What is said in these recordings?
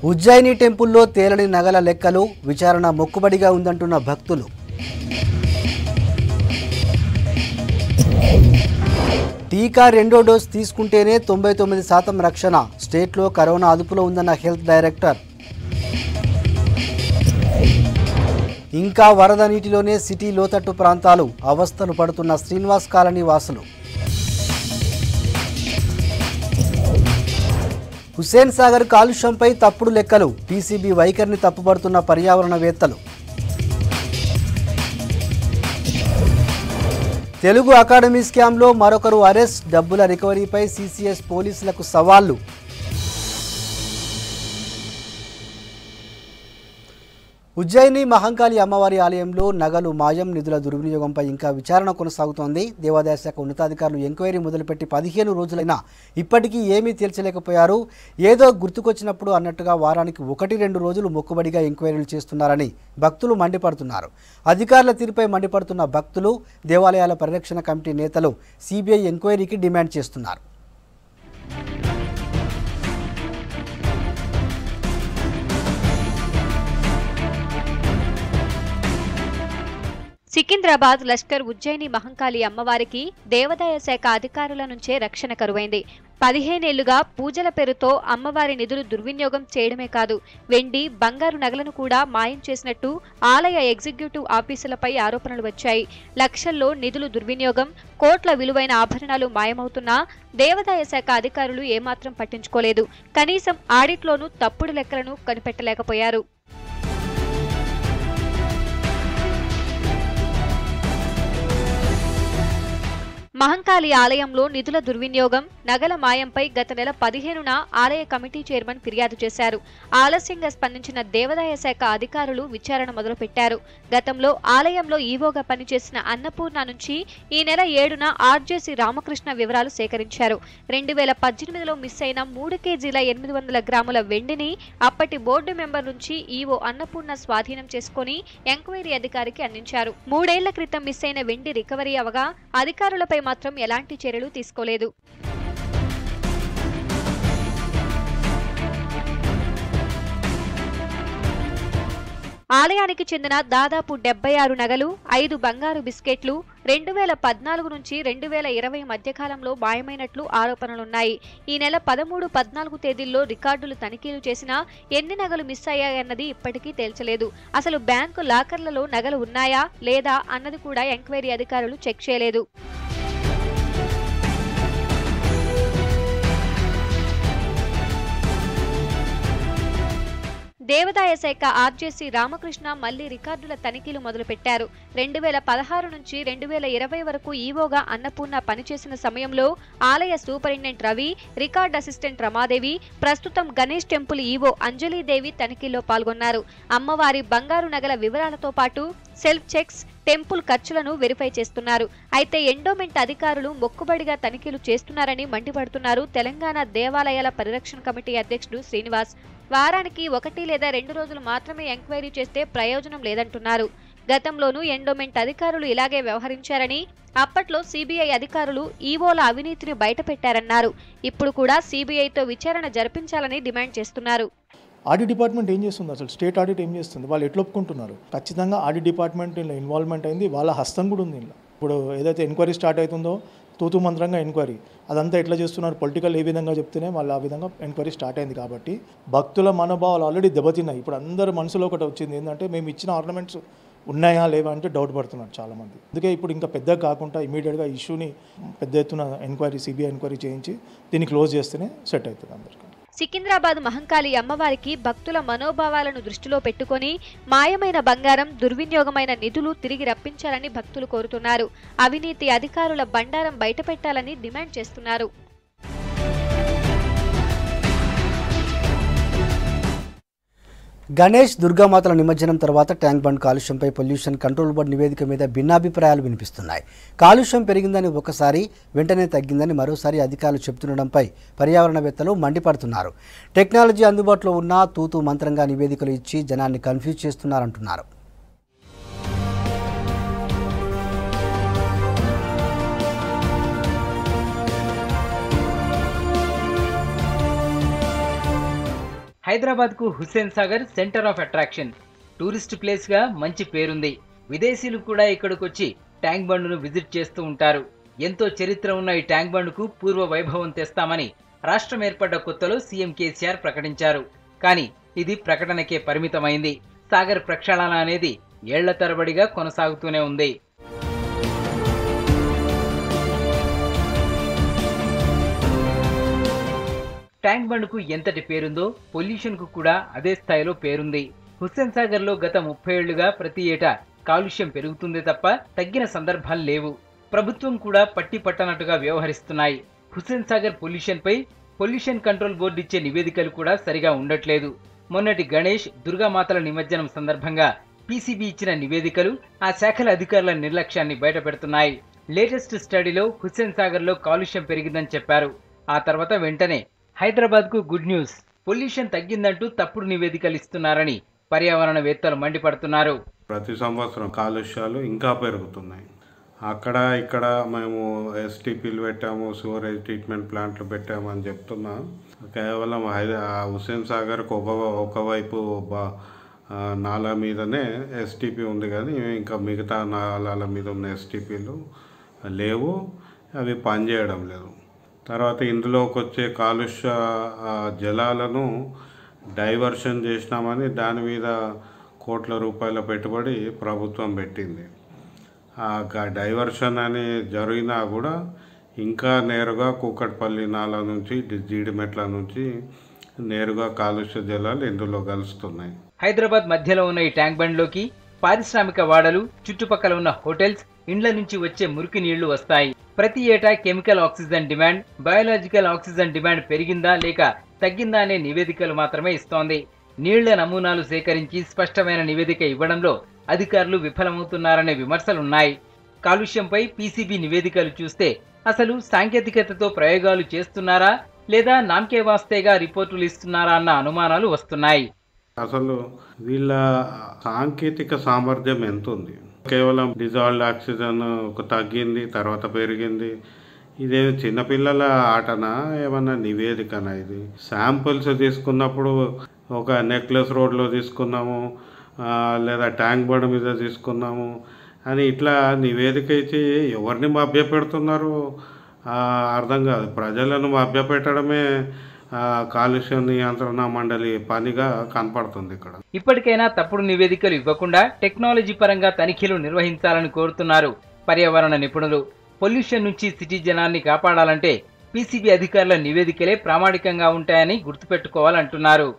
ఉజ్జయిని టెంపుల్లో తేలని నగల లెక్కలు విచారణ మొక్కుబడిగా ఉందంటున్న భక్తులు టీకా రెండో డోస్ తీసుకుంటేనే తొంభై తొమ్మిది శాతం రక్షణ స్టేట్లో కరోనా అదుపులో ఉందన్న హెల్త్ డైరెక్టర్ ఇంకా వరద నీటిలోనే సిటీ లోతట్టు ప్రాంతాలు అవస్థలు పడుతున్న శ్రీనివాస్ కాలనీ వాసులు హుస్సేన్ సాగర్ కాలుష్యంపై తప్పుడు లెక్కలు పీసీబీ వైఖరిని తప్పుపడుతున్న పర్యావరణవేత్తలు తెలుగు అకాడమీ స్కామ్లో మరొకరు అరెస్ట్ డబ్బుల రికవరీపై సీసీఎస్ పోలీసులకు సవాళ్లు ఉజ్జయిని మహంకాళి అమ్మవారి ఆలయంలో నగలు మాయం నిధుల దుర్వినియోగంపై ఇంకా విచారణ కొనసాగుతోంది దేవాదాయ శాఖ ఉన్నతాధికారులు ఎంక్వైరీ మొదలుపెట్టి పదిహేను రోజులైనా ఇప్పటికీ ఏమీ తేల్చలేకపోయారు ఏదో గుర్తుకొచ్చినప్పుడు అన్నట్టుగా వారానికి ఒకటి రెండు రోజులు మొక్కుబడిగా ఎంక్వైరీలు చేస్తున్నారని భక్తులు మండిపడుతున్నారు అధికారుల తీరుపై మండిపడుతున్న భక్తులు దేవాలయాల పరిరక్షణ కమిటీ నేతలు సిబిఐ ఎంక్వైరీకి డిమాండ్ చేస్తున్నారు సికింద్రాబాద్ లష్కర్ ఉజ్జయిని మహంకాళి అమ్మవారికి దేవాదాయ శాఖ అధికారుల నుంచే రక్షణ కరువైంది పదిహేనేళ్లుగా పూజల పేరుతో అమ్మవారి నిధులు దుర్వినియోగం చేయడమే కాదు వెండి బంగారు నగలను కూడా మాయం చేసినట్టు ఆలయ ఎగ్జిక్యూటివ్ ఆఫీసులపై ఆరోపణలు వచ్చాయి లక్షల్లో నిధులు దుర్వినియోగం కోట్ల విలువైన ఆభరణాలు మాయమవుతున్నా దేవాదాయ శాఖ అధికారులు ఏమాత్రం పట్టించుకోలేదు కనీసం ఆడిట్లోనూ తప్పుడు లెక్కలను కనిపెట్టలేకపోయారు మహంకాళి ఆలయంలో నిధుల దుర్వినియోగం నగల మాయంపై గత నెల పదిహేనున ఆలయ కమిటీ చైర్మన్ ఫిర్యాదు చేశారు ఆలస్యంగా స్పందించిన దేవాదాయ శాఖ అధికారులు విచారణ మొదలుపెట్టారు గతంలో ఆలయంలో ఈవోగా పనిచేసిన అన్నపూర్ణ నుంచి ఈ నెల ఏడున ఆర్జేసి రామకృష్ణ వివరాలు సేకరించారు రెండు వేల పద్దెనిమిదిలో మిస్ అయిన మూడు కేజీల ఎనిమిది వందల గ్రాముల వెండిని అప్పటి బోర్డు మెంబర్ నుంచి ఈవో అన్నపూర్ణ స్వాధీనం చేసుకుని ఎంక్వైరీ అధికారికి అందించారు మూడేళ్ల క్రితం మిస్ అయిన వెండి రికవరీ అవగా అధికారులపై మాత్రం ఎలాంటి చర్యలు తీసుకోలేదు ఆలయానికి చెందిన దాదాపు డెబ్బై ఆరు నగలు ఐదు బంగారు బిస్కెట్లు రెండు వేల పద్నాలుగు నుంచి రెండు వేల ఇరవై మధ్యకాలంలో మాయమైనట్లు ఆరోపణలున్నాయి ఈ నెల పదమూడు పద్నాలుగు తేదీల్లో రికార్డులు తనిఖీలు చేసినా ఎన్ని నగలు మిస్ అయ్యాయన్నది ఇప్పటికీ తేల్చలేదు అసలు బ్యాంకు లాకర్లలో నగలు ఉన్నాయా లేదా అన్నది కూడా ఎంక్వైరీ అధికారులు చెక్ చేయలేదు దేవాదాయ శాఖ ఆర్జేసీ రామకృష్ణ మళ్లీ రికార్డుల తనిఖీలు మొదలుపెట్టారు రెండు వేల పదహారు నుంచి రెండు వేల ఇరవై వరకు ఈవోగా అన్నపూర్ణ పనిచేసిన సమయంలో ఆలయ superintendent Ravi record assistant Ramadevi ప్రస్తుతం గణేష్ టెంపుల్ ఈవో అంజలీదేవి తనిఖీల్లో పాల్గొన్నారు అమ్మవారి బంగారు నగల వివరాలతో పాటు సెల్ఫ్ చెక్స్ టెంపుల్ ఖర్చులను వెరిఫై చేస్తున్నారు అయితే ఎండోమెంట్ అధికారులు మొక్కుబడిగా తనిఖీలు చేస్తున్నారని మండిపడుతున్నారు తెలంగాణ దేవాలయాల పరిరక్షణ కమిటీ అధ్యక్షుడు శ్రీనివాస్ వారానికి ఒకటి లేదా రెండు రోజులు మాత్రమే ఎంక్వైరీ చేస్తే ప్రయోజనం లేదంటున్నారు గతంలోనూ ఎండోమెంట్ అధికారులు ఇలాగే వ్యవహరించారని అప్పట్లో సిబిఐ అధికారులు ఈవోల అవినీతిని బయటపెట్టారన్నారు ఇప్పుడు కూడా సిబిఐతో విచారణ జరిపించాలని డిమాండ్ చేస్తున్నారు ఆడిట్ డిపార్ట్మెంట్ ఏం చేస్తుంది అసలు స్టేట్ ఆడిట్ ఏం చేస్తుంది వాళ్ళు ఎట్లా ఒప్పుకుంటున్నారు ఖచ్చితంగా ఆడిట్ డిపార్ట్మెంట్ ఇలా ఇన్వాల్వ్మెంట్ అయింది వాళ్ళ హస్తం కూడా ఉంది ఇలా ఇప్పుడు ఏదైతే ఎంక్వైరీ స్టార్ట్ అవుతుందో తూతు మంత్రంగా ఎంక్వైరీ అదంతా ఎట్లా చేస్తున్నారు పొలిటికల్ ఏ విధంగా చెప్తేనే వాళ్ళు ఆ విధంగా ఎంక్వైరీ స్టార్ట్ అయింది కాబట్టి భక్తుల మనోభావాలు ఆల్రెడీ దెబ్బతిన్నాయి ఇప్పుడు అందరు మనసులో ఒకటి వచ్చింది ఏంటంటే మేము ఇచ్చిన ఆర్నమెంట్స్ ఉన్నాయా లేవా అంటే డౌట్ పడుతున్నారు చాలామంది అందుకే ఇప్పుడు ఇంకా పెద్దగా కాకుండా ఇమీడియట్గా ఇష్యూని పెద్ద ఎత్తున ఎంక్వైరీ సిబిఐ ఎంక్వైరీ చేయించి దీన్ని క్లోజ్ చేస్తేనే సెట్ అవుతుంది అందరికీ సికింద్రాబాద్ మహంకాళి అమ్మవారికి భక్తుల మనోభావాలను దృష్టిలో పెట్టుకొని మాయమైన బంగారం దుర్వినియోగమైన నిధులు తిరిగి రప్పించాలని భక్తులు కోరుతున్నారు అవినీతి అధికారుల బండారం బయటపెట్టాలని డిమాండ్ చేస్తున్నారు గణేష్ దుర్గామాతల నిమజ్జనం తర్వాత ట్యాంక్ బండ్ కాలుష్యంపై పొల్యూషన్ కంట్రోల్ బోర్డు నివేదిక మీద భిన్నాభిప్రాయాలు వినిపిస్తున్నాయి కాలుష్యం పెరిగిందని ఒకసారి వెంటనే తగ్గిందని మరోసారి అధికారులు చెబుతుండడంపై పర్యావరణవేత్తలు మండిపడుతున్నారు టెక్నాలజీ అందుబాటులో ఉన్నా తూతూ మంత్రంగా నివేదికలు ఇచ్చి జనాన్ని కన్ఫ్యూజ్ చేస్తున్నారంటున్నారు హైదరాబాద్కు Hussain Sagar centre of attraction tourist ప్లేస్గా మంచి పేరుంది విదేశీయులు కూడా ఇక్కడికి వచ్చి ట్యాంక్ బండ్ను విజిట్ చేస్తూ ఉంటారు ఎంతో చరిత్ర ఉన్న ఈ ట్యాంక్ బండ్కు పూర్వ వైభవం తెస్తామని రాష్ట్రం ఏర్పడ్డ కొత్తలో సీఎం కేసీఆర్ ప్రకటించారు కానీ ఇది ప్రకటనకే పరిమితమైంది సాగర్ ప్రక్షాళన అనేది ఏళ్ల తరబడిగా కొనసాగుతూనే ఉంది ట్యాంక్ బండ్కు ఎంతటి పేరుందో పొల్యూషన్ కు కూడా అదే స్థాయిలో పేరుంది హుస్సేన్ సాగర్ లో గత ముప్పై ఏళ్లుగా ప్రతి ఏటా కాలుష్యం పెరుగుతుందే తప్ప తగ్గిన సందర్భాలు లేవు ప్రభుత్వం కూడా పట్టి పట్టనట్టుగా వ్యవహరిస్తున్నాయి హుస్సేన్ సాగర్ పొల్యూషన్ పై పొల్యూషన్ కంట్రోల్ బోర్డు ఇచ్చే నివేదికలు కూడా సరిగా ఉండట్లేదు మొన్నటి గణేష్ దుర్గామాతల నిమజ్జనం సందర్భంగా పీసీబీ ఇచ్చిన నివేదికలు ఆ శాఖల అధికారుల నిర్లక్ష్యాన్ని బయటపెడుతున్నాయి లేటెస్ట్ స్టడీలో హుస్సేన్ సాగర్ లో కాలుష్యం పెరిగిందని చెప్పారు ఆ తర్వాత వెంటనే హైదరాబాద్ కు గుడ్ న్యూస్ పొల్యూషన్ తగ్గిందంటూ తప్పుడు నివేదికలు ఇస్తున్నారని పర్యావరణవేత్తలు మండిపడుతున్నారు ప్రతి సంవత్సరం కాలుష్యాలు ఇంకా పెరుగుతున్నాయి అక్కడ ఇక్కడ మేము ఎస్టీపీలు పెట్టాము సివరేజ్ ట్రీట్మెంట్ ప్లాంట్లు పెట్టాము అని చెప్తున్నా కేవలం హైదా హుస్సేన్ సాగర్కి ఒక ఒకవైపు బా ఆ, నాలా మీదనే ఎస్టీపీ ఉంది కానీ ఇంకా మిగతా నాలాల మీద ఉన్న ఎస్టీపీలు లేవు అవి పనిచేయడం లేదు తర్వాత ఇందులోకి వచ్చే కాలుష్య ఆ, జలాలను డైవర్షన్ చేసినామని దాని మీద కోట్ల రూపాయల పెట్టుబడి ప్రభుత్వం పెట్టింది ఆ గ- డైవర్షన్ అని జరిగినా కూడా ఇంకా నేరుగా కూకట్పల్లి నాల నుంచి డి- జీడిమెట్ల నుంచి నేరుగా కాలుష్య జలాలు ఇందులో కలుస్తున్నాయి హైదరాబాద్ మధ్యలో ఉన్న ఈ ట్యాంక్ బండ్లోకి పారిశ్రామిక వాడలు చుట్టుపక్కల ఉన్న హోటల్స్ ఇండ్ల నుంచి వచ్చే మురికి నీళ్లు వస్తాయి ప్రతి ఏటా chemical oxygen demand biological oxygen demand పెరిగిందా లేక తగ్గిందా అనే నివేదికలు మాత్రమే ఇస్తోంది నీళ్ల నమూనాలు సేకరించి స్పష్టమైన నివేదిక ఇవ్వడంలో అధికారులు విఫలమవుతున్నారనే విమర్శలున్నాయి కాలుష్యంపై పీసీబీ నివేదికలు చూస్తే అసలు సాంకేతికతతో ప్రయోగాలు చేస్తున్నారా లేదా నామకే వాస్తేగా రిపోర్టులు ఇస్తున్నారా అన్న అనుమానాలు వస్తున్నాయి అసలు వీళ్ళ సాంకేతిక సామర్థ్యం ఎంత ఉంది కేవలం డిజాల్వ్డ్ ఆక్సిజన్ ఒక తగ్గింది తర్వాత పెరిగింది ఇదే చిన్నపిల్లల ఆటనా ఏమన్నా నివేదికనా ఇది శాంపుల్స్ తీసుకున్నప్పుడు ఒక నెక్లెస్ రోడ్లో తీసుకున్నాము ఆ, లేదా ట్యాంక్ బండ్ మీద తీసుకున్నాము అని ఇట్లా నివేదిక ఇచ్చి ఎవరిని మభ్యపెడుతున్నారు ఆ, అర్థం కాదు ప్రజలను మభ్యపెట్టడమే ఆ, కాలుష్య నియంత్రణ మండలి పనిగా కనపడుతుంది ఇక్కడ ఇప్పటికైనా తప్పుడు నివేదికలు ఇవ్వకుండా టెక్నాలజీ పరంగా తనిఖీలు నిర్వహించాలని కోరుతున్నారు పర్యావరణ నిపుణులు పొల్యూషన్ నుంచి సిటీ జనాన్ని కాపాడాలంటే పీసీబీ అధికారుల నివేదికలే ప్రామాణికంగా ఉంటాయని గుర్తుపెట్టుకోవాలంటున్నారు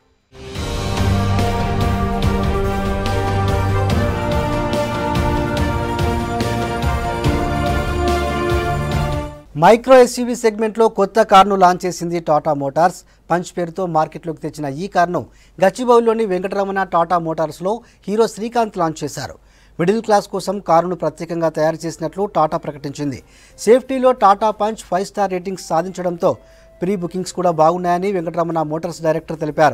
మైక్రో ఎస్యూవీ సెగ్మెంట్లో కొత్త కారును లాంచ్ చేసింది టాటా మోటార్స్ పంచ్ పేరుతో మార్కెట్లోకి తెచ్చిన ఈ కారును గచ్చిబౌలిలోని వెంకటరమణ టాటా మోటార్స్లో హీరో శ్రీకాంత్ లాంచ్ చేశారు మిడిల్ క్లాస్ కోసం కారును ప్రత్యేకంగా తయారు చేసినట్లు టాటా ప్రకటించింది సేఫ్టీలో Tata punch five star ratings సాధించడంతో ప్రీ బుకింగ్స్ కూడా బాగున్నాయని వెంకటరమణ మోటార్స్ డైరెక్టర్ తెలిపారు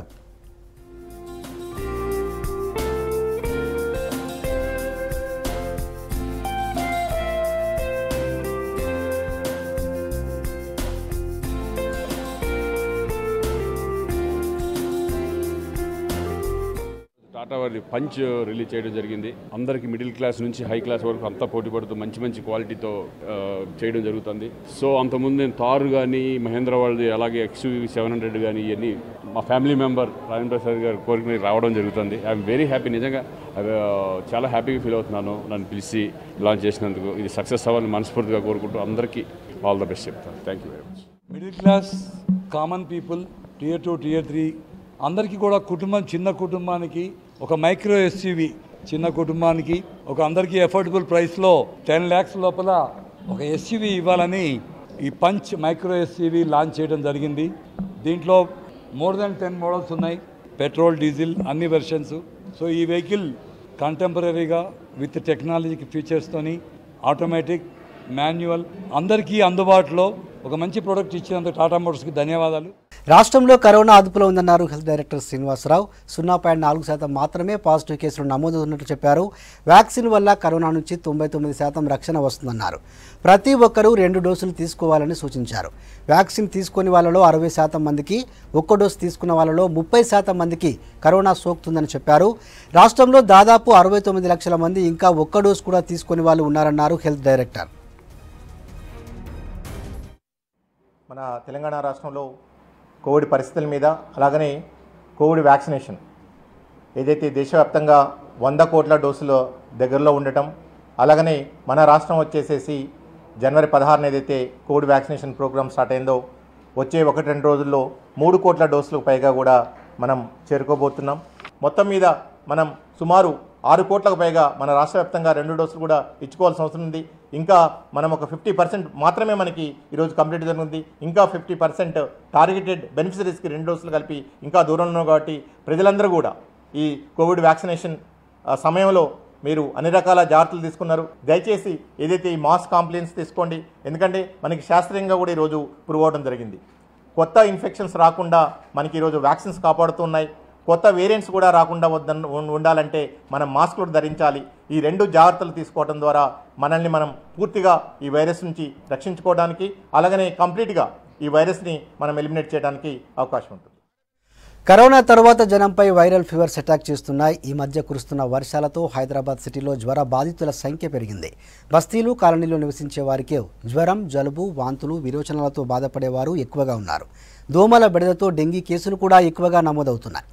టాటా వారి పంచ్ రిలీజ్ చేయడం జరిగింది అందరికి మిడిల్ క్లాస్ నుంచి హై క్లాస్ వరకు అంతా పోటీ పడుతూ మంచి మంచి క్వాలిటీతో ఆ, చేయడం జరుగుతుంది సో అంతకుముందు నేను తారు కానీ మహేంద్ర వాళ్ళది అలాగే ఎక్స్యూవీ సెవెన్ హండ్రెడ్ కానీ ఇవన్నీ మా ఫ్యామిలీ మెంబర్ రాజేంద్ర ప్రసాద్ గారి కోరిక మీద రావడం జరుగుతుంది ఐఎమ్ వెరీ హ్యాపీ నిజంగా ఆ, చాలా హ్యాపీగా ఫీల్ అవుతున్నాను నన్ను పిలిచి లాంచ్ చేసినందుకు ఇది సక్సెస్ అవ్వాలని మనస్ఫూర్తిగా కోరుకుంటూ అందరికీ ఆల్ ద బెస్ట్ చెప్తాను thank you very much middle class common people tier two tier three అందరికీ కూడా కుటుంబం చిన్న కుటుంబానికి ఒక మైక్రో ఎస్యూవి చిన్న కుటుంబానికి ఒక అందరికీ అఫోర్డబుల్ ప్రైస్లో టెన్ ల్యాక్స్ లోపల ఒక ఎస్యూవి ఇవ్వాలని ఈ పంచ్ మైక్రో ఎస్యూవి లాంచ్ చేయడం జరిగింది దీంట్లో మోర్ దెన్ టెన్ మోడల్స్ ఉన్నాయి పెట్రోల్ డీజిల్ అన్ని వెర్షన్స్ సో ఈ వెహికల్ కంటెంపరీగా విత్ టెక్నాలజీకి ఫీచర్స్తోని ఆటోమేటిక్ మాన్యువల్ అందరికీ అందుబాటులో ఒక మంచి ప్రోడక్ట్ ఇచ్చినందుకు టాటా మోటార్స్కి ధన్యవాదాలు రాష్ట్రంలో కరోనా అదుపులో ఉందన్నారు హెల్త్ డైరెక్టర్ శ్రీనివాసరావు సున్నా పాయింట్ నాలుగు శాతం మాత్రమే పాజిటివ్ కేసులు నమోదవుతున్నట్లు చెప్పారు వ్యాక్సిన్ వల్ల కరోనా నుంచి తొంభై తొమ్మిది శాతం రక్షణ వస్తుందన్నారు ప్రతి ఒక్కరూ రెండు డోసులు తీసుకోవాలని సూచించారు వ్యాక్సిన్ తీసుకుని వాళ్ళలో అరవై శాతం మందికి ఒక్క డోసు తీసుకున్న వాళ్ళలో ముప్పై శాతం మందికి కరోనా సోకుతుందని చెప్పారు రాష్ట్రంలో దాదాపు అరవై తొమ్మిది లక్షల మంది ఇంకా ఒక్క డోసు కూడా తీసుకుని వాళ్ళు ఉన్నారన్నారు హెల్త్ డైరెక్టర్ మన తెలంగాణ రాష్ట్రంలో కోవిడ్ పరిస్థితుల మీద అలాగనే కోవిడ్ వ్యాక్సినేషన్ ఏదైతే దేశవ్యాప్తంగా వంద కోట్ల డోసుల దగ్గరలో ఉండటం అలాగనే మన రాష్ట్రం వచ్చేసేసి జనవరి పదహారున ఏదైతే కోవిడ్ వ్యాక్సినేషన్ ప్రోగ్రామ్ స్టార్ట్ అయిందో వచ్చే ఒకటి రెండు రోజుల్లో మూడు కోట్ల డోసులకు పైగా కూడా మనం చేరుకోబోతున్నాం మొత్తం మీద మనం సుమారు ఆరు కోట్లకు పైగా మన రాష్ట్ర వ్యాప్తంగా రెండు డోసులు కూడా ఇచ్చుకోవాల్సిన అవసరం ఉంది ఇంకా మనం ఒక ఫిఫ్టీ పర్సెంట్ మాత్రమే మనకి ఈరోజు కంప్లీట్ జరుగుతుంది ఇంకా ఫిఫ్టీ పర్సెంట్ టార్గెటెడ్ బెనిఫిషరీస్కి రెండు డోసులు కలిపి ఇంకా దూరంలో ఉన్నాం కాబట్టి ప్రజలందరూ కూడా ఈ కోవిడ్ వ్యాక్సినేషన్ ఆ, సమయంలో మీరు అన్ని రకాల జాగ్రత్తలు తీసుకున్నారు దయచేసి ఏదైతే ఈ మాస్ కాంప్లైన్స్ తీసుకోండి ఎందుకంటే మనకి శాస్త్రీయంగా కూడా ఈరోజు ప్రూవ్ అవడం జరిగింది కొత్త ఇన్ఫెక్షన్స్ రాకుండా మనకి ఈరోజు వ్యాక్సిన్స్ కాపాడుతున్నాయి కొత్త వేరియంట్స్ కూడా రాకుండా వద్ద ఉండాలంటే మనం మాస్కులు ధరించాలి ఈ రెండు జాగ్రత్తలు తీసుకోవడం ద్వారా మనల్ని మనం పూర్తిగా ఈ వైరస్ నుంచి రక్షించుకోవడానికి అలాగనే కంప్లీట్గా ఈ వైరస్ని మనం ఎలిమినేట్ చేయడానికి అవకాశం ఉంటుంది కరోనా తర్వాత జనంపై వైరల్ ఫీవర్స్ అటాక్ చేస్తున్నాయి ఈ మధ్య కురుస్తున్న వర్షాలతో హైదరాబాద్ సిటీలో జ్వర బాధితుల సంఖ్య పెరిగింది బస్తీలు కాలనీలో నివసించే వారికే జ్వరం జలుబు వాంతులు విరోచనాలతో బాధపడేవారు ఎక్కువగా ఉన్నారు దోమల బెడదతో డెంగీ కేసులు కూడా ఎక్కువగా నమోదవుతున్నాయి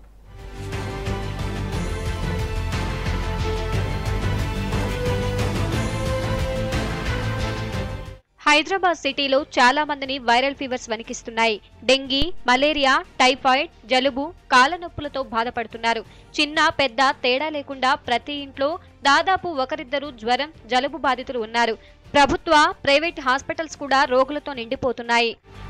హైదరాబాద్ సిటీలో చాలా మందిని వైరల్ ఫీవర్స్ వణికిస్తున్నాయి డెంగీ మలేరియా టైఫాయిడ్ జలుబు కాళ్ళ నొప్పులతో బాధపడుతున్నారు చిన్న పెద్ద తేడా లేకుండా ప్రతి ఇంట్లో దాదాపు ఒకరిద్దరు జ్వరం జలుబు బాధితులు ఉన్నారు ప్రభుత్వ ప్రైవేట్ హాస్పిటల్స్ కూడా రోగులతో నిండిపోతున్నాయి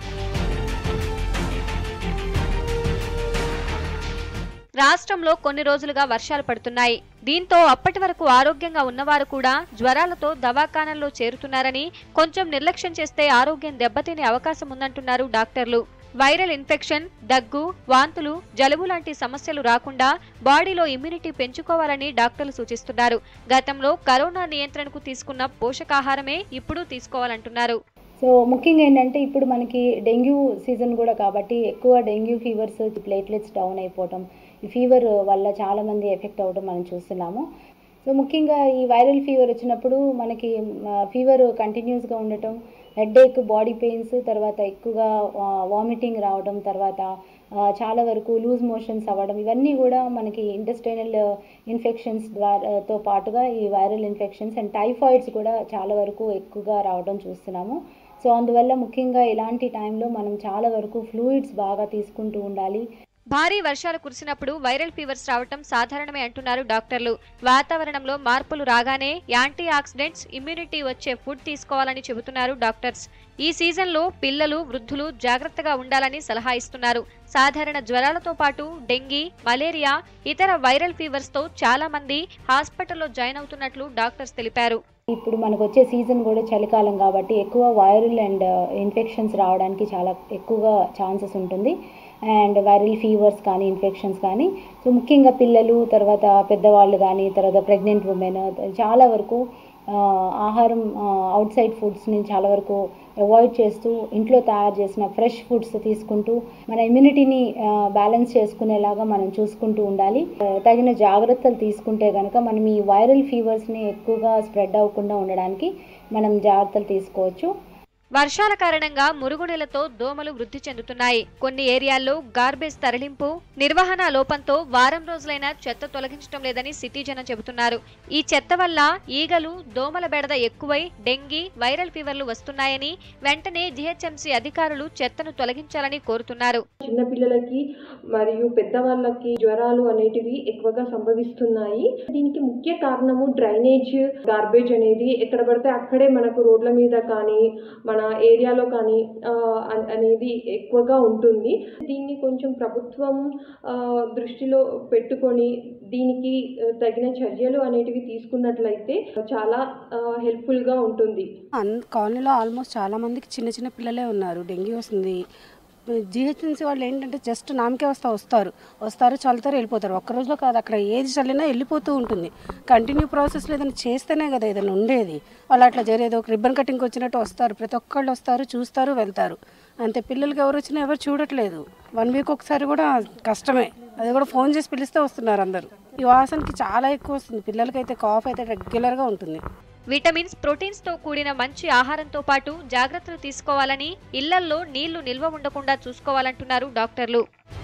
రాష్ట్రంలో కొన్ని రోజులుగా వర్షాలు పడుతున్నాయి దీంతో అప్పటి వరకు ఆరోగ్యంగా ఉన్నవారు కూడా జ్వరాలతో దవాఖానల్లో చేరుతున్నారని కొంచెం నిర్లక్ష్యం చేస్తే ఆరోగ్యం దెబ్బతినే అవకాశం ఉందంటున్నారు డాక్టర్లు వైరల్ ఇన్ఫెక్షన్ దగ్గు వాంతులు జలుబు లాంటి సమస్యలు రాకుండా బాడీలో ఇమ్యూనిటీ పెంచుకోవాలని డాక్టర్లు సూచిస్తున్నారు గతంలో కరోనా నియంత్రణకు తీసుకున్న పోషకాహారమే ఇప్పుడు తీసుకోవాలంటున్నారు సో ముఖ్యంగా ఏంటంటే ఇప్పుడు మనకి డెంగ్యూ సీజన్ కూడా కాబట్టి ఎక్కువ డెంగ్యూ ఫీవర్స్ ప్లేట్లెట్స్ డౌన్ అయిపోవటం ఈ ఫీవర్ వల్ల చాలామంది ఎఫెక్ట్ అవ్వడం మనం చూస్తున్నాము సో ముఖ్యంగా ఈ వైరల్ ఫీవర్ వచ్చినప్పుడు మనకి ఫీవర్ కంటిన్యూస్గా ఉండటం హెడ్ఏక్ బాడీ పెయిన్స్ తర్వాత ఎక్కువగా వామిటింగ్ రావడం తర్వాత ఆ, చాలా వరకు లూజ్ మోషన్స్ అవ్వడం ఇవన్నీ కూడా మనకి ఇంటెస్టైనల్ ఇన్ఫెక్షన్స్ ద్వారా తో పాటుగా ఈ వైరల్ ఇన్ఫెక్షన్స్ అండ్ టైఫాయిడ్స్ కూడా చాలా వరకు ఎక్కువగా రావడం చూస్తున్నాము సో అందువల్ల ముఖ్యంగా ఇలాంటి టైంలో మనం చాలా వరకు ఫ్లూయిడ్స్ బాగా తీసుకుంటూ ఉండాలి భారీ వర్షాలు కురిసినప్పుడు వైరల్ ఫీవర్స్ రావటం సాధారణమే అంటున్నారు డాక్టర్లు వాతావరణంలో మార్పులు రాగానే యాంటీ ఆక్సిడెంట్స్ ఇమ్యూనిటీ వచ్చే ఫుడ్ తీసుకోవాలని చెబుతున్నారు డాక్టర్స్ ఈ సీజన్లో పిల్లలు వృద్ధులు జాగ్రత్తగా ఉండాలని సలహా ఇస్తున్నారు సాధారణ జ్వరాలతో పాటు డెంగీ మలేరియా ఇతర వైరల్ ఫీవర్స్తో చాలా మంది హాస్పిటల్లో జాయిన్ అవుతున్నట్లు డాక్టర్స్ తెలిపారు ఇప్పుడు మనకు వచ్చే సీజన్ కూడా చలికాలం కాబట్టి ఎక్కువ వైరల్ అండ్ ఇన్ఫెక్షన్స్ రావడానికి చాలా ఎక్కువగా ఛాన్సెస్ ఉంటుంది అండ్ వైరల్ ఫీవర్స్ కానీ ఇన్ఫెక్షన్స్ కానీ సో ముఖ్యంగా పిల్లలు తర్వాత పెద్దవాళ్ళు కానీ తర్వాత ప్రెగ్నెంట్ ఉమెన్ చాలా వరకు ఆ, ఆహారం అవుట్ సైడ్ ఫుడ్స్ని చాలా వరకు అవాయిడ్ చేస్తూ ఇంట్లో తయారు చేసిన ఫ్రెష్ ఫుడ్స్ తీసుకుంటూ మన ఇమ్యూనిటీని బ్యాలెన్స్ చేసుకునేలాగా మనం చూసుకుంటూ ఉండాలి ఆ, తగిన జాగ్రత్తలు తీసుకుంటే కనుక మనం ఈ వైరల్ ఫీవర్స్ని ఎక్కువగా స్ప్రెడ్ అవ్వకుండా ఉండడానికి మనం జాగ్రత్తలు తీసుకోవచ్చు వర్షాల కారణంగా మురుగునీలతో దోమలు వృద్ధి చెందుతున్నాయి కొన్ని ఏరియాల్లో గార్బేజ్ తరలింపు నిర్వహణ లోపంతో వారం రోజులైనా చెత్త తొలగించడం లేదని సిటీ జనం చెబుతున్నారు ఈ చెత్త వల్ల ఈగలు దోమల బెడద ఎక్కువై డెంగీ వైరల్ ఫీవర్లు వస్తున్నాయని వెంటనే జీహెచ్ఎంసీ అధికారులు చెత్తను తొలగించాలని కోరుతున్నారు చిన్నపిల్లలకి మరియు పెద్దవాళ్ళకి జ్వరాలు అనేటివి ఎక్కువగా సంభవిస్తున్నాయి దీనికి ముఖ్య కారణము డ్రైనేజ్ గార్బేజ్ అనేది ఎక్కడ పడితే అక్కడే మనకు రోడ్ల మీద కానీ మన ఏరియాలో కానీ ఆ, అన్- అనేది ఎక్కువగా ఉంటుంది దీన్ని కొంచెం ప్రభుత్వం ఆ, దృష్టిలో పెట్టుకొని దీనికి ఆ, తగిన చర్యలు అనేటివి తీసుకున్నట్లయితే చాలా హెల్ప్ఫుల్గా ఉంటుంది అన్ కాలనీలో ఆల్మోస్ట్ చాలా మందికి చిన్న చిన్న పిల్లలే ఉన్నారు డెంగ్యూ వస్తుంది జిహెచ్ఎంసీ వాళ్ళు ఏంటంటే జస్ట్ నామకే వస్తా వస్తారు వస్తారు చల్లుతారు వెళ్ళిపోతారు ఒక్క రోజులో కాదు అక్కడ ఏది చల్లినా వెళ్ళిపోతూ ఉంటుంది కంటిన్యూ ప్రాసెస్లో ఏదైనా చేస్తేనే కదా ఏదైనా ఉండేది వాళ్ళు అట్లా జరిగేది ఒక రిబ్బన్ కటింగ్ వచ్చినట్టు వస్తారు ప్రతి ఒక్కళ్ళు వస్తారు చూస్తారు వెళ్తారు అంతే పిల్లలకి ఎవరు వచ్చినా ఎవరు చూడట్లేదు వన్ వీక్ ఒకసారి కూడా కష్టమే అది కూడా ఫోన్ చేసి పిలిస్తే వస్తున్నారు అందరూ ఈ వాసనకి చాలా ఎక్కువ వస్తుంది పిల్లలకైతే కాఫ్ అయితే రెగ్యులర్గా ఉంటుంది విటమిన్స్ ప్రోటీన్స్ తో కూడిన మంచి ఆహారంతో పాటు జాగ్రత్తలు తీసుకోవాలని ఇళ్లల్లో నీళ్లు నిల్వ ఉండకుండా చూసుకోవాలంటున్నారు డాక్టర్లు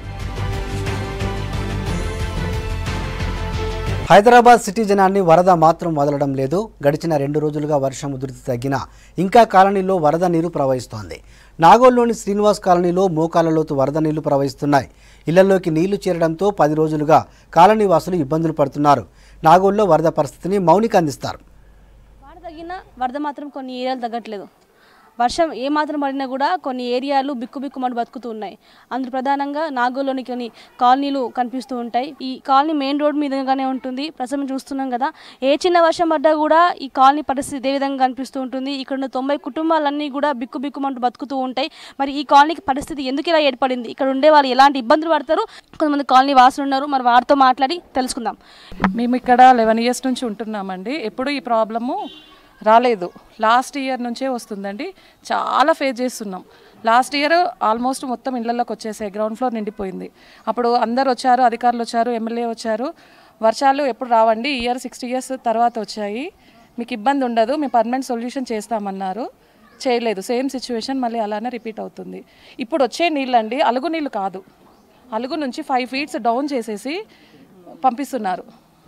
హైదరాబాద్ సిటీ జనాన్ని వరద మాత్రం వదలడం లేదు గడిచిన రెండు రోజులుగా వర్షం ఉధృతి తగ్గినా ఇంకా కాలనీలో వరద నీరు ప్రవహిస్తోంది నాగోల్లోని శ్రీనివాస్ కాలనీలో మోకాల లోతు వరద నీళ్లు ప్రవహిస్తున్నాయి ఇళ్లలోకి నీళ్లు చేరడంతో పది రోజులుగా కాలనీ వాసులు ఇబ్బందులు పడుతున్నారు నాగోల్లో వరద పరిస్థితిని మౌనిక అందిస్తారు వాన తగ్గిన వరద మాత్రం కొన్ని ఏరియాలు తగ్గట్లేదు వర్షం ఏ మాత్రం పడినా కూడా కొన్ని ఏరియాలు బిక్కుబిక్కుమని బతుకుతూ ఉన్నాయి అందులో ప్రధానంగా నాగోల్లోని కొన్ని కాలనీలు కనిపిస్తూ ఉంటాయి ఈ కాలనీ మెయిన్ రోడ్ మీదగానే ఉంటుంది ప్రస్తుతం చూస్తున్నాం కదా ఏ చిన్న వర్షం పడ్డా కూడా ఈ కాలనీ పరిస్థితి ఇదే విధంగా కనిపిస్తూ ఉంటుంది ఇక్కడ ఉన్న తొంభై కుటుంబాలన్నీ కూడా బిక్కుబిక్కుమంటూ బతుకుతూ ఉంటాయి మరి ఈ కాలనీకి పరిస్థితి ఎందుకు ఇలా ఏర్పడింది ఇక్కడ ఉండే వాళ్ళు ఎలాంటి ఇబ్బందులు పడతారు కొంతమంది కాలనీ వాసులు ఉన్నారు మరి వారితో మాట్లాడి తెలుసుకుందాం మేము ఇక్కడ లెవెన్ ఇయర్స్ నుంచి ఉంటున్నామండి ఎప్పుడు ఈ ప్రాబ్లము రాలేదు లాస్ట్ ఇయర్ నుంచే వస్తుందండి చాలా ఫేస్ చేస్తున్నాం లాస్ట్ ఇయర్ ఆల్మోస్ట్ మొత్తం ఇళ్లలోకి వచ్చేసాయి గ్రౌండ్ ఫ్లోర్ నిండిపోయింది అప్పుడు అందరు వచ్చారు అధికారులు వచ్చారు ఎమ్మెల్యే వచ్చారు వర్షాలు ఎప్పుడు రావండి ఇయర్ సిక్స్టీ ఇయర్స్ తర్వాత వచ్చాయి మీకు ఇబ్బంది ఉండదు మేము పర్మనెంట్ సొల్యూషన్ చేస్తామన్నారు చేయలేదు సేమ్ సిచ్యువేషన్ మళ్ళీ అలానే రిపీట్ అవుతుంది ఇప్పుడు వచ్చే నీళ్ళండి అలుగు నీళ్ళు కాదు అలుగు నుంచి ఫైవ్ ఫీట్స్ డౌన్ చేసేసి పంపిస్తున్నారు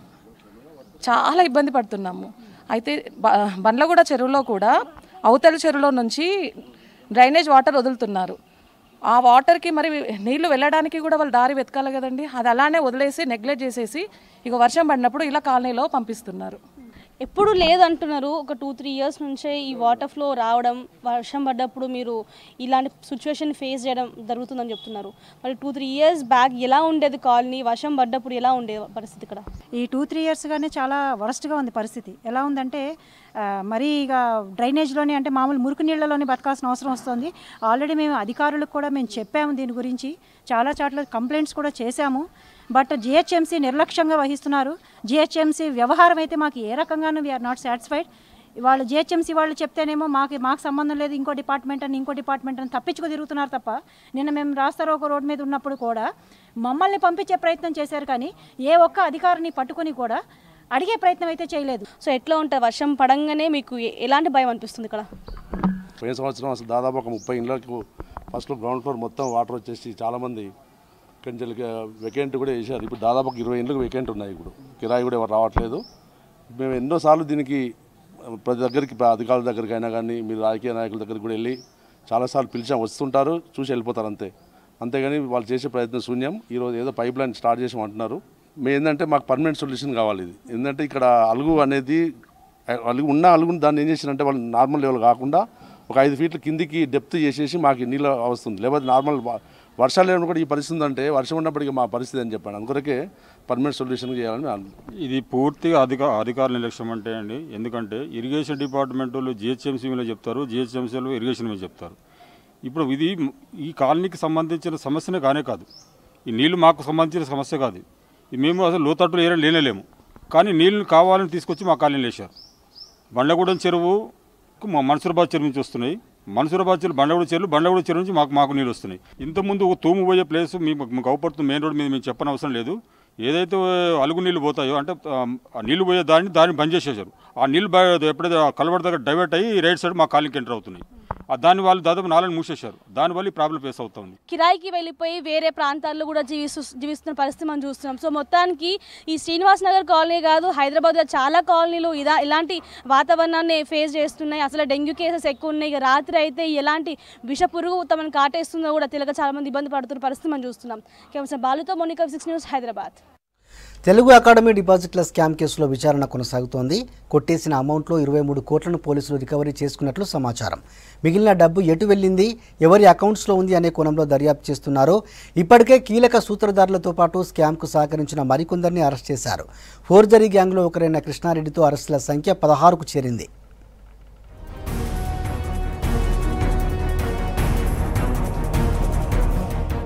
చాలా ఇబ్బంది పడుతున్నాము అయితే బ- బండ్లగూడ చెరువులో కూడా అవతల చెరువులో నుంచి డ్రైనేజ్ వాటర్ వదులుతున్నారు ఆ వాటర్కి మరి నీళ్లు వెళ్ళడానికి కూడా వాళ్ళు దారి వెతకాలి కదండి అది అలానే వదిలేసి నెగ్లెక్ట్ చేసేసి ఇక వర్షం పడినప్పుడు ఇలా కాలనీలో పంపిస్తున్నారు ఎప్పుడు లేదంటున్నారు ఒక టూ త్రీ ఇయర్స్ నుంచే ఈ వాటర్ ఫ్లో రావడం వర్షం పడ్డప్పుడు మీరు ఇలాంటి సిచ్యువేషన్ ఫేస్ చేయడం జరుగుతుందని చెప్తున్నారు మరి టూ త్రీ ఇయర్స్ బ్యాక్ ఎలా ఉండేది కాలనీ వర్షం పడ్డప్పుడు ఎలా ఉండే పరిస్థితి ఇక్కడ ఈ టూ త్రీ ఇయర్స్గానే చాలా వరస్ట్గా ఉంది పరిస్థితి ఎలా ఉందంటే ఆ, మరీ ఇక డ్రైనేజ్లోనే అంటే మామూలు మురికి నీళ్ళలోనే బతకాల్సిన అవసరం వస్తుంది ఆల్రెడీ మేము అధికారులకు కూడా మేము చెప్పాము దీని గురించి చాలా చోట్ల కంప్లైంట్స్ కూడా చేశాము బట్ జిహెచ్ఎంసీ నిర్లక్ష్యంగా వహిస్తున్నారు జిహెచ్ఎంసీ వ్యవహారం అయితే మాకు ఏ రకంగానూ వీఆర్ నాట్ సాటిస్ఫైడ్ వాళ్ళు జిహెచ్ఎంసీ వాళ్ళు చెప్తేనేమో మాకు మాకు సంబంధం లేదు ఇంకో డిపార్ట్మెంట్ అని ఇంకో డిపార్ట్మెంట్ అని తప్పించుకు తిరుగుతున్నారు తప్ప నిన్న మేము రాస్తారో ఒక రోడ్ మీద ఉన్నప్పుడు కూడా మమ్మల్ని పంపించే ప్రయత్నం చేశారు కానీ ఏ ఒక్క అధికారిని పట్టుకొని కూడా అడిగే ప్రయత్నం అయితే చేయలేదు సో ఎట్లా ఉంటుంది వర్షం పడంగానే మీకు ఎ- ఎలాంటి భయం అనిపిస్తుంది ఇక్కడ పోయిన సంవత్సరం అసలు దాదాపు ఒక ముప్పై ఇళ్ళకు ఫస్ట్లో గ్రౌండ్ ఫ్లోర్ మొత్తం వాటర్ వచ్చేసి చాలామంది కొంచెం వెకెంట్ కూడా వేసారు ఇప్పుడు దాదాపు ఒక ఇరవై ఇళ్ళకి వెకెంట్ ఉన్నాయి ఇప్పుడు కిరాయి కూడా ఎవరు రావట్లేదు మేము ఎన్నోసార్లు దీనికి ప్రతి దగ్గరికి ప్ర- అధికారుల దగ్గరికి అయినా కానీ మీరు రాజకీయ నాయకుల దగ్గరికి కూడా వెళ్ళి చాలాసార్లు పిలిచాం వస్తుంటారు చూసి వెళ్ళిపోతారు అంతే అంతేగాని వాళ్ళు చేసే ప్రయత్నం శూన్యం ఈరోజు ఏదో పైప్ లైన్ స్టార్ట్ చేసామంటున్నారు మేము ఏంటంటే మాకు పర్మనెంట్ సొల్యూషన్ కావాలి ఇది ఎందుకంటే ఇక్కడ అలుగు అనేది అలుగు ఉన్న అలుగుని దాన్ని ఏం చేసినంటే వాళ్ళు నార్మల్ లెవెల్ కాకుండా ఒక ఐదు ఫీట్ల కిందికి డెప్త్ చేసేసి మాకు నీళ్ళు వస్తుంది లేకపోతే నార్మల్ వ- వర్షాలు లేనప్పుడు కూడా ఈ పరిస్థితి ఉందంటే వర్షం ఉన్నప్పటికీ మా పరిస్థితి అని చెప్పాను అందుకొరకే పర్మనెంట్ సొల్యూషన్ చేయాలని మేము ఇది పూర్తిగా అధిక అధికారుల నిర్లక్ష్యం అంటే అండి ఎందుకంటే ఇరిగేషన్ డిపార్ట్మెంట్ వాళ్ళు జిహెచ్ఎంసీ మీద చెప్తారు జిహెచ్ఎంసీలో ఇరిగేషన్ మీద చెప్తారు ఇప్పుడు ఇది ఈ కాలనీకి సంబంధించిన సమస్యనే కానే కాదు ఈ నీళ్లు మాకు సంబంధించిన సమస్య కాదు ఇది మేము అసలు లోతట్టులు ఏరియా లేనేలేము కానీ నీళ్లు కావాలని తీసుకొచ్చి మా కాలనీలో వేశారు బండగూడెం చెరువు మా మన్సూరాబాద్ చెరువు నుంచి వస్తున్నాయి మన్సూరాబాద్ చెరువు బండగూడ చెరువు బండగూడ చెరువు నుంచి మాకు మాకు నీళ్ళు వస్తున్నాయి ఇంతకుముందు ఒక తూము పోయే ప్లేస్ మేము మీకు అవుపడుతుంది మెయిన్ రోడ్ మీద మేము చెప్పనవసరం లేదు ఏదైతే అలుగు నీళ్లు పోతాయో అంటే ఆ, ఆ నీళ్లు పోయే దాన్ని దాన్ని బంద్ చేసేసారు ఆ నీళ్లు బ- ఎప్పుడైతే ఆ కలవడ దగ్గర డైవర్ట్ అయ్యి రైట్ సైడ్ మా కాలనీకి ఎంటర్ అవుతున్నాయి ఆ దాన్ని వాళ్ళు దాదాపు నాలుగు మూసేశారు దానివల్ల ఈ ప్రాబ్లం ఫేస్ అవుతుంది కిరాయికి వెళ్ళిపోయి వేరే ప్రాంతాల్లో కూడా జీవిస్తూ జీవిస్తున్న పరిస్థితి మనం చూస్తున్నాం సో మొత్తానికి ఈ శ్రీనివాస్ నగర్ కాలనీ కాదు హైదరాబాద్లో చాలా కాలనీలు ఇదా ఇలాంటి వాతావరణాన్ని ఫేస్ చేస్తున్నాయి అసలు డెంగ్యూ కేసెస్ ఎక్కువ ఉన్నాయి ఇక రాత్రి అయితే ఎలాంటి విష పురుగు తమను కాటేస్తుందో కూడా తెలియక చాలా మంది ఇబ్బంది పడుతున్న పరిస్థితి మనం చూస్తున్నాం కేవలం బాలుతో Monica six news Hyderabad Telugu academy డిపాజిట్ల స్కామ్ కేసులో విచారణ కొనసాగుతోంది కొట్టేసిన అమౌంట్లో ఇరవై మూడు కోట్లను పోలీసులు రికవరీ చేసుకున్నట్లు సమాచారం మిగిలిన డబ్బు ఎటు వెళ్ళింది ఎవరి అకౌంట్స్లో ఉంది అనే కోణంలో దర్యాప్తు చేస్తున్నారు ఇప్పటికే కీలక సూత్రధారులతో పాటు స్కామ్కు సహకరించిన మరికొందరిని అరెస్ట్ చేశారు ఫోర్జరీ గ్యాంగ్లో ఒకరైన కృష్ణారెడ్డితో అరెస్టుల సంఖ్య పదహారుకు చేరింది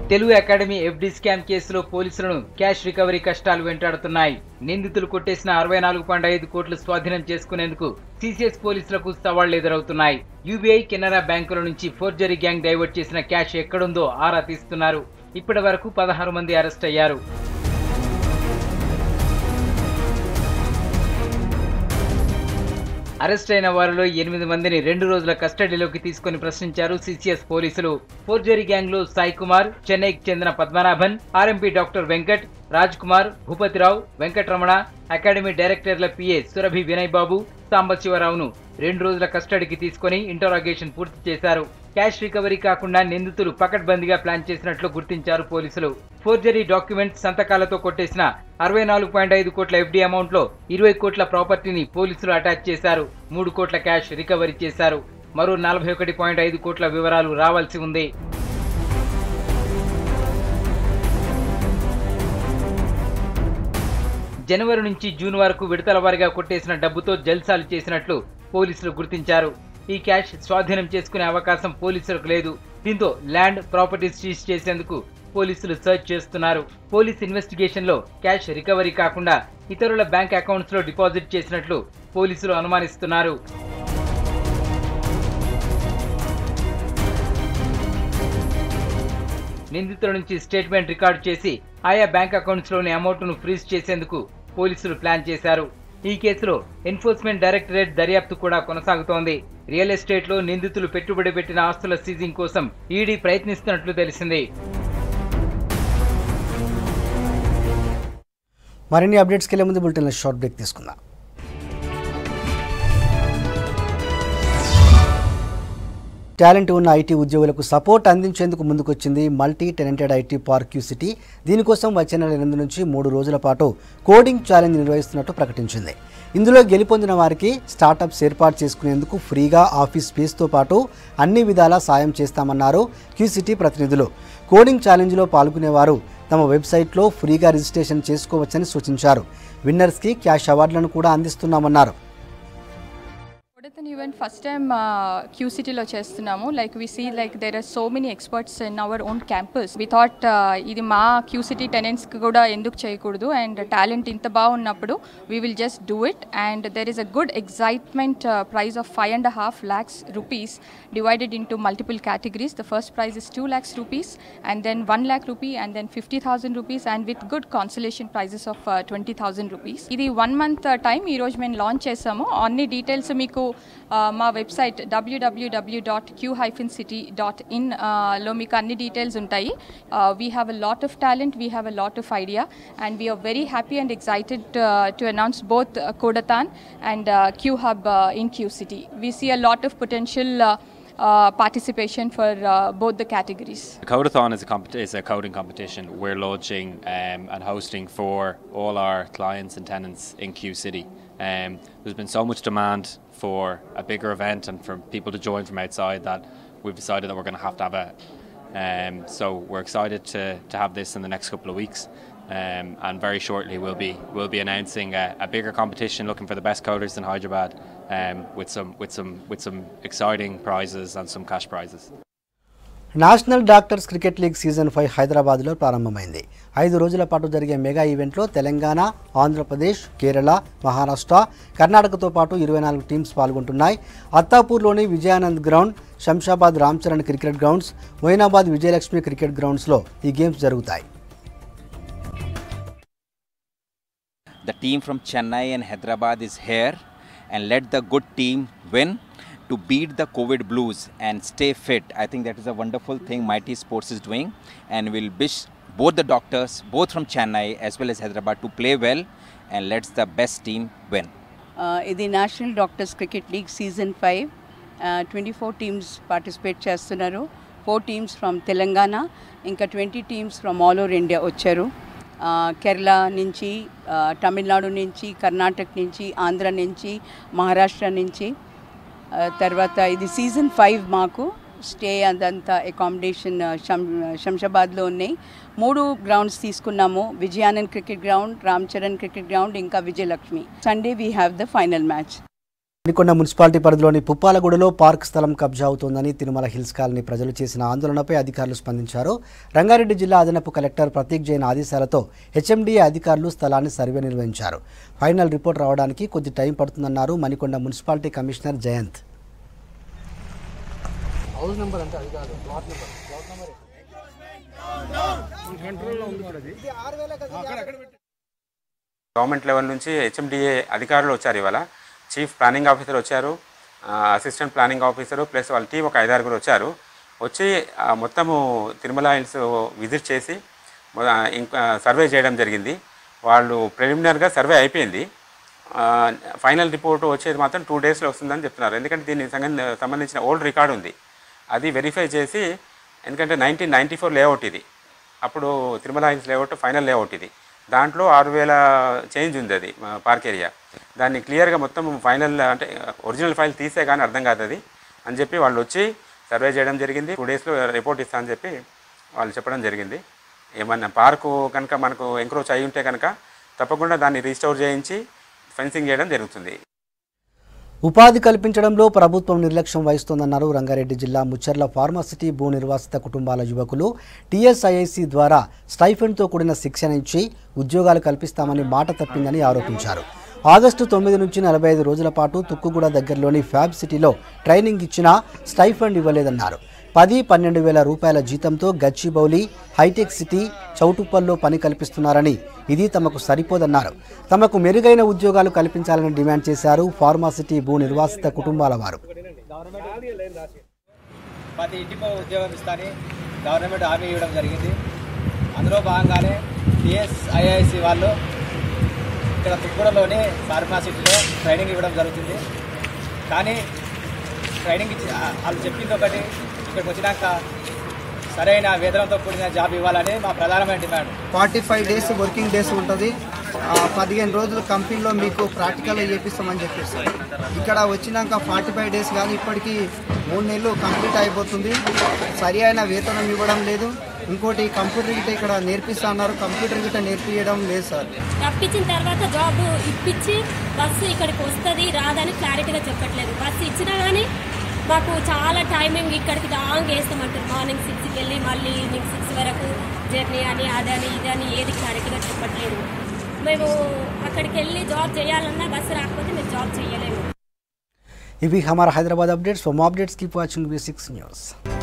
తెలుగు అకాడమీ ఎఫ్డి స్కామ్ కేసులో పోలీసులను క్యాష్ రికవరీ కష్టాలు వెంటాడుతున్నాయి నిందితులు కొట్టేసిన అరవై నాలుగు పాయింట్ ఐదు కోట్లు స్వాధీనం చేసుకునేందుకు సిసిఎస్ పోలీసులకు సవాళ్లు ఎదురవుతున్నాయి యూబీఐ కెనరా బ్యాంకుల నుంచి ఫోర్జరీ గ్యాంగ్ డైవర్ట్ చేసిన క్యాష్ ఎక్కడుందో ఆరా తీస్తున్నారు ఇప్పటి వరకు పదహారు మంది అరెస్ట్ అయ్యారు అరెస్ట్ అయిన వారిలో ఎనిమిది మందిని రెండు రోజుల కస్టడీలోకి తీసుకుని ప్రశ్నించారు సిసిఎస్ పోలీసులు ఫోర్జరీ గ్యాంగ్ లో సాయి కుమార్ చెన్నైకి చెందిన Padmanabhan RMP doctor Venkat Raj Kumar Bhupathirao Venkataramana academy డైరెక్టర్ల పిఏ సురభి వినయ్ బాబు సాంబశివరావును రెండు రోజుల కస్టడీకి తీసుకుని ఇంటరాగేషన్ పూర్తి చేశారు క్యాష్ రికవరీ కాకుండా నిందితులు పకడ్బందీగా ప్లాన్ చేసినట్లు గుర్తించారు పోలీసులు ఫోర్జరీ డాక్యుమెంట్ సంతకాలతో కొట్టేసిన అరవై నాలుగు పాయింట్ ఐదు కోట్ల ఎఫ్డీ అమౌంట్ లో ఇరవై కోట్ల ప్రాపర్టీని పోలీసులు అటాచ్ చేశారు మూడు కోట్ల క్యాష్ రికవరీ చేశారు మరో నలభై ఒకటి పాయింట్ ఐదు కోట్ల వివరాలు రావాల్సి ఉంది జనవరి నుంచి జూన్ వరకు విడతల వారీగా కొట్టేసిన డబ్బుతో జల్సాలు చేసినట్లు పోలీసులు గుర్తించారు ఈ క్యాష్ స్వాధీనం చేసుకునే అవకాశం పోలీసులకు లేదు దీంతో ల్యాండ్ ప్రాపర్టీస్ సీజ్ చేసేందుకు పోలీసులు సర్చ్ చేస్తున్నారు పోలీస్ ఇన్వెస్టిగేషన్ లో క్యాష్ రికవరీ కాకుండా ఇతరుల బ్యాంక్ అకౌంట్స్ లో డిపాజిట్ చేసినట్లు పోలీసులు అనుమానిస్తున్నారు నిందితుల నుంచి స్టేట్మెంట్ రికార్డు చేసి ఆయా బ్యాంక్ అకౌంట్స్ లోని అమౌంట్ ను ఫ్రీజ్ చేసేందుకు పోలీసులు ప్లాన్ చేశారు ఈ కేసులో ఎన్ఫోర్స్మెంట్ డైరెక్టరేట్ దర్యాప్తు కూడా కొనసాగుతోంది రియల్ ఎస్టేట్ లో నిందితులు పెట్టుబడి పెట్టిన ఆస్తుల సీజింగ్ కోసం ఈడీ ప్రయత్నిస్తున్నట్లు తెలిసింది మరిన్ని అప్డేట్స్కి వెళ్ళే ముందు బులెటిన్లో షార్ట్ బ్రేక్ తీసుకుందాం టాలెంట్ ఉన్న ఐటీ ఉద్యోగులకు సపోర్ట్ అందించేందుకు ముందుకొచ్చింది multi tenanted IT park Q city దీనికోసం వచ్చే నెల ఎనిమిది నుంచి మూడు రోజుల పాటు కోడింగ్ ఛాలెంజ్ నిర్వహిస్తున్నట్టు ప్రకటించింది ఇందులో గెలుపొందిన వారికి స్టార్టప్స్ ఏర్పాటు చేసుకునేందుకు ఫ్రీగా ఆఫీస్ స్పేస్తో పాటు అన్ని విధాలా సాయం చేస్తామన్నారు క్యూ సిటీ ప్రతినిధులు కోడింగ్ ఛాలెంజ్లో పాల్గొనేవారు తమ వెబ్సైట్లో ఫ్రీగా రిజిస్ట్రేషన్ చేసుకోవచ్చని సూచించారు విన్నర్స్కి క్యాష్ అవార్డులను కూడా అందిస్తున్నామన్నారు codathon event first time Q సిటీలో చేస్తున్నాము like we see like there are so many experts in our own campus we thought ఇది మా క్యూ సిటీ టెనెంట్స్కి కూడా ఎందుకు చేయకూడదు అండ్ టాలెంట్ ఇంత బాగున్నప్పుడు we will just do it and there is a good excitement prize of five and half lakhs rupees divided into multiple categories. The first prize is 2 lakhs rupees and then 1 lakh rupee and then 50,000 rupees and with good consolation prizes of uh, 20,000 rupees. ఇది one month time ఈరోజు మేము launch చేసాము అన్ని details మీకు uh, మా website WWW dot Q hyphen city dot in లో మీకు అన్ని డీటెయిల్స్ ఉంటాయి we have a lot of talent we have a lot of idea and we are very happy and excited to announce both codathon and Q hub in Q city we see a lot of potential uh, participation for uh, both the categories. Codathon is a, compet- is a coding competition we're launching um, and hosting for all our clients and tenants in Q City. Um, there's been so much demand for a bigger event and for people to join from outside that we've decided that we're going to have to have a. Um, so we're excited to, to have this in the next couple of weeks. Um, and very shortly we'll be we'll be announcing a, a bigger competition looking for the best coders in Hyderabad um, with some with some with some exciting prizes and some cash prizes. National doctors cricket league season five హైదరాబాద్లో ప్రారంభమైంది ఐదు రోజుల పాటు జరిగే mega ఈవెంట్లో తెలంగాణ ఆంధ్రప్రదేశ్ కేరళ మహారాష్ట్ర కర్ణాటకతో పాటు ఇరవై నాలుగు టీమ్స్ పాల్గొంటున్నాయి అత్తాపూర్లోని Vijayanand ground Shamshabad Ram Charan cricket grounds Moinabad Vijayalakshmi cricket గ్రౌండ్స్లో ఈ గేమ్స్ జరుగుతాయి The team from Chennai and Hyderabad is here and let the good team win to beat the COVID blues and stay fit. I think that is a wonderful thing Mighty Sports is doing and we'll wish both the doctors, both from Chennai as well as Hyderabad to play well and let's the best team win. Uh, ఇది national doctors cricket league season five twenty four teams participate చేస్తున్నారు four teams from Telangana ఇంకా twenty teams from all over India వచ్చారు Uh, Kerala నుంచి uh, Tamil Nadu నుంచి కర్ణాటక నుంచి ఆంధ్ర నుంచి మహారాష్ట్ర నుంచి uh, తర్వాత ఇది సీజన్ ఫైవ్ మాకు స్టే అదంతా అకామిడేషన్ శం శంషాబాద్లో ఉన్నాయి మూడు గ్రౌండ్స్ తీసుకున్నాము Vijayanand cricket ground Ram Charan cricket ground ఇంకా Vijayalakshmi Sunday we have the final match Manikonda municipality పరిధిలోని పుప్పాలగూడలో పార్క్ స్థలం కబ్జా అవుతోందని తిరుమల హిల్స్ కాలనీ ప్రజలు చేసిన ఆందోళనపై అధికారులు స్పందించారు రంగారెడ్డి జిల్లా అదనపు కలెక్టర్ ప్రతీక్ జైన్ ఆదేశాలతో హెచ్ఎండిఏ అధికారులు స్థలాన్ని సర్వే నిర్వహించారు ఫైనల్ రిపోర్ట్ రావడానికి కొద్ది టైం పడుతుందన్నారు Manikonda municipality commissioner Jayanth house number అంటే అది కాదు plot number plot number government level నుంచి హెచ్ఎండిఏ అధికారులు వచ్చారు ఇవాళ చీఫ్ ప్లానింగ్ ఆఫీసర్ వచ్చారు ఆ, అసిస్టెంట్ ప్లానింగ్ ఆఫీసరు ప్లస్ వాళ్ళ టీం ఒక ఐదారుగురు వచ్చారు వచ్చి ఆ, మొత్తము తిరుమల హిల్స్ విజిట్ చేసి మొ- ఇంకా సర్వే చేయడం జరిగింది వాళ్ళు ప్రిలిమినరీగా సర్వే అయిపోయింది ఆ, ఫైనల్ రిపోర్ట్ వచ్చేది మాత్రం టూ డేస్లో వస్తుందని చెప్తున్నారు ఎందుకంటే దీనికి సంగ- సంబంధించిన ఓల్డ్ రికార్డ్ ఉంది అది వెరిఫై చేసి ఎందుకంటే నైన్టీన్ నైంటీ ఫోర్ లేఅవుట్ ఇది అప్పుడు Tirumala hills layout final layout ఇది దాంట్లో ఆరు వేల చేంజ్ ఉంది అది మా పార్క్ ఏరియా దాన్ని క్లియర్గా మొత్తం ఫైనల్ అంటే ఒరిజినల్ ఫైల్ తీసే కానీ అర్థం కాదు అది అని చెప్పి వాళ్ళు వచ్చి సర్వే చేయడం జరిగింది టూ డేస్లో రిపోర్ట్ ఇస్తా అని చెప్పి వాళ్ళు చెప్పడం జరిగింది ఏమన్నా పార్కు కనుక మనకు ఎంక్రోచ్ అయి ఉంటే కనుక తప్పకుండా దాన్ని రీస్టోర్ చేయించి ఫెన్సింగ్ చేయడం జరుగుతుంది ఉపాధి కల్పించడంలో ప్రభుత్వం నిర్లక్ష్యం వహిస్తోందన్నారు రంగారెడ్డి జిల్లా ముచ్చర్ల ఫార్మాసిటీ భూ నిర్వాసిత కుటుంబాల యువకులు టీఎస్ఐఐసి ద్వారా స్టైఫెండ్తో కూడిన శిక్షణ ఇచ్చి ఉద్యోగాలు కల్పిస్తామని మాట తప్పిందని ఆరోపించారు ఆగస్టు తొమ్మిది నుంచి నలభై ఐదు రోజుల పాటు తుక్కుగూడ దగ్గరలోని ఫ్యాబ్ సిటీలో ట్రైనింగ్ ఇచ్చినా స్టైఫండ్ ఇవ్వలేదన్నారు పది పన్నెండు వేల రూపాయల జీతంతో గచ్చిబౌలి హైటెక్ సిటీ చౌటుప్పల్లో పని కల్పిస్తున్నారని ఇది తమకు సరిపోదన్నారు తమకు మెరుగైన ఉద్యోగాలు కల్పించాలని డిమాండ్ చేశారు ఫార్మాసిటీ భూ నిర్వాసిత కుటుంబాల వారు ప్రతి ఇంటికో ఉద్యోగం ఇస్తాని గవర్నమెంట్ హామీ ఇవ్వడం జరిగింది అందులో భాగంగానే టిఎస్ఐఐసి వాళ్ళు ఇక్కడ తుక్కుడలోని ఫార్మాసిటీలో ట్రైనింగ్ ఇవ్వడం జరుగుతుంది కానీ ట్రైనింగ్ ఇచ్చి ఆ- వాళ్ళు చెప్పింది ఒకటి ఇక్కడికి వచ్చినాక సరైన వేతనంతో కూడిన జాబ్ ఇవ్వాలని మా ప్రధానమైన demand forty five days working days ఉంటుంది ఆ, పదిహేను రోజులు కంపెనీలో మీకు ప్రాక్టికల్ చేపిస్తామని చెప్పేసి ఇక్కడ వచ్చినాక ఫార్టీ ఫైవ్ డేస్ కానీ ఇప్పటికీ మూడు నెలలు కంప్లీట్ అయిపోతుంది సరి అయిన వేతనం ఇవ్వడం లేదు ఇంకోటి కంప్యూటర్ గిట్ట ఇక్కడ నేర్పిస్తా అన్నారు కంప్యూటర్ గిట్ట నేర్పించడం లేదు సార్ రప్పించిన తర్వాత జాబ్ ఇప్పించి బస్సు ఇక్కడికి వస్తుంది రాదని క్లారిటీగా చెప్పట్లేదు బస్సు ఇచ్చినా కానీ మాకు చాలా టైమింగ్ ఇక్కడికి లాంగ్ వేస్తామంటారు మార్నింగ్ సిక్స్కి వెళ్ళి మళ్ళీ ఈవినింగ్ సిక్స్ వరకు జర్నీ అని అదని ఇదని ఏది క్లారిటీగా చెప్పట్లేదు మేము అక్కడికి వెళ్ళి జాబ్ చేయాలన్నా బస్సు రాకపోతే మేము జాబ్ చేయలేము ఇవి Hamara Hyderabad updates for more updates keep watching V six news